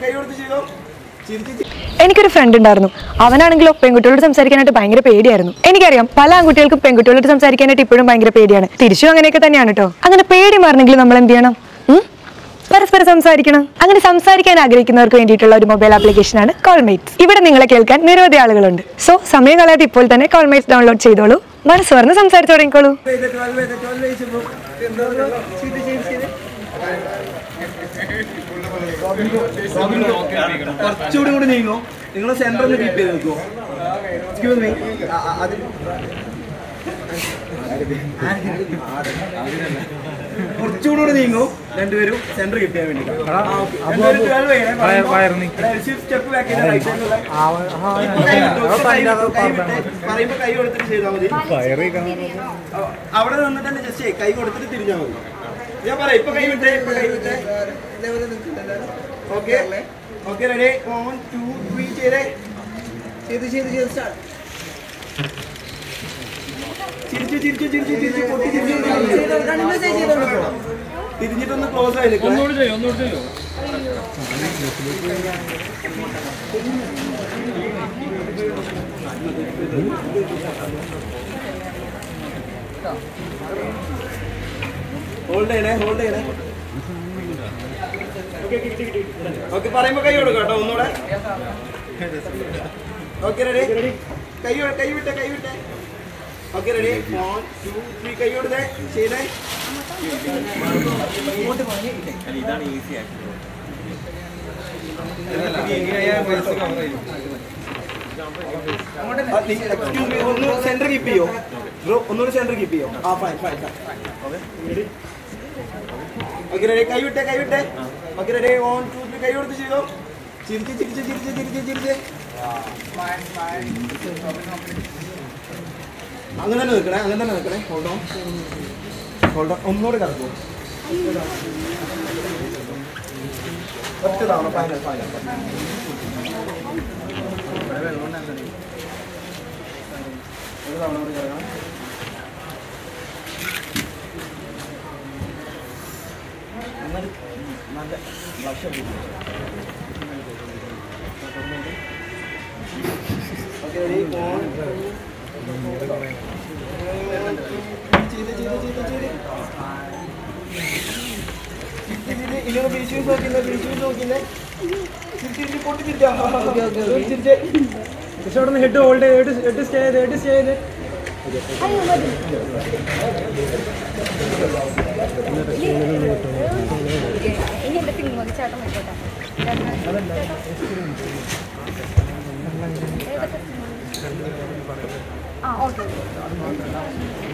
കൈ കൊടുത്ത് ചെയ്തോ ചിരിച്ച് ചി- എനിക്കൊരു ഫ്രണ്ട് ഉണ്ടായിരുന്നു അവനാണെങ്കിലോ പെൺകുട്ടികളോട് സംസാരിക്കാനായിട്ട് ഭയങ്കര പേടിയായിരുന്നു എനിക്കറിയാം പല ആൺകുട്ടികൾക്കും പെൺകുട്ടികളോട് സംസാരിക്കാനായിട്ട് ഇപ്പോഴും ഭയങ്കര പേടിയാണ് തിരിച്ചും അങ്ങനെയൊക്കെ തന്നെയാണ് കേട്ടോ അങ്ങനെ പേടി മാറണമെങ്കിൽ നമ്മൾ എന്ത് ചെയ്യണം ഉം? പരസ്പരം സംസാരിക്കണം അങ്ങനെ സംസാരിക്കാൻ ആഗ്രഹിക്കുന്നവർക്ക് വേണ്ടിയിട്ടുള്ള ഒരു മൊബൈൽ ആപ്ലിക്കേഷൻ ആണ് കോൾമേറ്റ്സ് ഇവിടെ നിങ്ങളെ കേൾക്കാൻ നിരവധി ആളുകളുണ്ട് സോ സമയം കളയാതെ ഇപ്പോൾ തന്നെ കോൾമേറ്റ്സ് ഡൗൺലോഡ് ചെയ്തോളൂ മനസ്സ് പറഞ്ഞ് സംസാരിച്ചു തുടങ്ങിക്കോളൂ ഇത് 12 ഇത് 12 കഴിച്ചപ്പോ എന്താ പറയുക? ചെയ്ത് ചെയ്ത് ചെയ്ത്. കുറച്ചുകൂടി കൂടി നീങ്ങോ നിങ്ങൾ സെന്റർ ഒന്ന് കീപ്പ് ചെയ്ത് നിൽക്കുമോ എക്സ്ക്യൂസ് മീ അത് കുറച്ചുകൂടി കൂടി നീങ്ങോ രണ്ടുപേരും സെന്റർ കീപ്പ് ചെയ്യാൻ വേണ്ടി സ്റ്റെപ്പ് ബാക്ക് ചെയ്ത റൈറ്റ് സൈഡിലുള്ള പറയുമ്പോ കൈ കൊടുത്തിട്ട് ചെയ്താൽ മതി അ- അവിടെ നിന്നിട്ട് തന്നെ ജസ്റ്റ് കൈ കൊടുത്തിട്ട് തിരിഞ്ഞാൽ മതി ഞാൻ പറയാം ഇപ്പൊ കൈ വിട്ടേ ഇപ്പൊ കൈ വിട്ടേ okay okay ready one two three ചെയ്തേ ചെയ്ത് ചെയ്ത് ചെയ്ത് സ്റ്റാർട്ട് ചിരിച്ചു ചിരിച്ചു ചിരിച്ചു ചിരിച്ചു പൊട്ടി ചിരിച്ചു തിരിഞ്ഞിട്ടൊന്ന് ക്ലോസ് ആയി നിൽക്കണം ഹോൾഡ് ചെയ്യണേ ഹോൾഡ് ചെയ്യണേ ഓക്കെ പറയുമ്പോ കൈ കൊടുക്കാം കേട്ടോ ഒന്നുകൂടെ ഓക്കെ റെഡി കൈ കൈ വിട്ടെ കൈ വിട്ടെ okay ready one two three കൈ കൊടുത്തേ ചെയ്തേ എക്സ്ക്യൂസ് മീ ഒന്ന് സെന്റർ കീപ്പ് ചെയ്യോ ബ്രോ ഒന്നുകൂടി സെന്റർ കീപ്പ് ചെയ്യോ ആ ഫൈൻ ഫൈൻ ഓക്കെ റെഡി കൈ വിട്ടെ കൈ വിട്ടെ okay ready one two three കൈ കൊടുത്ത് ചെയ്തോ ചിരിച്ച് ചിരിച്ച് ചിരിച്ച് ചിരിച്ച് ചിരിച്ച് അങ്ങനെ തന്നെ നിൽക്കണേ അങ്ങനെ തന്നെ നിൽക്കണേ ഹോൾഡ് ഓൺ ഹോൾഡ് ഓൺ ഒന്നുകൂടെ കറക്കൂ ഒറ്റ തവണ ഫൈനൽ ഫൈനൽ ഒരു തവണ കൂടി കറങ്ങണം നന്നായിട്ട് നല്ല ലക്ഷം ഓക്കെ റെഡി ഫോൺ ചെയ്ത് ചെയ്ത് ചെയ്ത് ചെയ്ത് ഇങ്ങനെ ബീച്ച് നോക്കില്ലേ ബീച്ച് നോക്കില്ലേ തിരിച്ച് പൊട്ടി തിരിച്ചാ തിരിച്ച് പക്ഷെ അവിടെ നിന്ന് ഹെഡ് ഹോൾഡ് ചെയ്ത് ഹെഡ് സ്റ്റേ ചെയ്ത് ഹെഡ് സ്റ്റേ ചെയ്ത് ഇനി എന്റെ ഫിംഗർ മതി ചേട്ടൻ വെച്ചോട്ടെ ആ ഓക്കെ